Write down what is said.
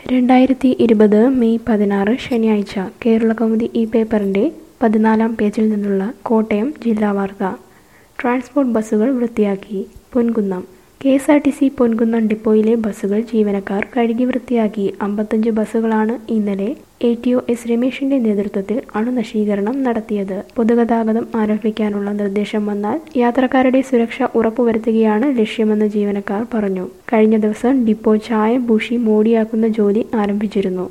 രണ്ടായിരത്തി ഇരുപത് മെയ് പതിനാറ് ശനിയാഴ്ച കേരളകൗമുദി ഈ പേപ്പറിൻ്റെ പതിനാലാം പേജിൽ നിന്നുള്ള കോട്ടയം ജില്ലാ വാർത്ത ട്രാൻസ്പോർട്ട് ബസ്സുകൾ വൃത്തിയാക്കി Ponkunnam K S R T C Ponkunnam ഡിപ്പോയിലെ ബസ്സുകൾ ജീവനക്കാർ കഴുകി വൃത്തിയാക്കി അമ്പത്തഞ്ച് ബസ്സുകളാണ് ഇന്നലെ എ ടി ഒ എസ് രമേശിന്റെ നേതൃത്വത്തിൽ അണുനശീകരണം നടത്തിയത് പൊതുഗതാഗതം ആരംഭിക്കാനുള്ള നിർദ്ദേശം വന്നാൽ യാത്രക്കാരുടെ സുരക്ഷ ഉറപ്പുവരുത്തുകയാണ് ലക്ഷ്യമെന്ന് ജീവനക്കാർ പറഞ്ഞു കഴിഞ്ഞ ദിവസം ഡിപ്പോ ചായ ഭൂഷി മോടിയാക്കുന്ന ജോലി ആരംഭിച്ചിരുന്നു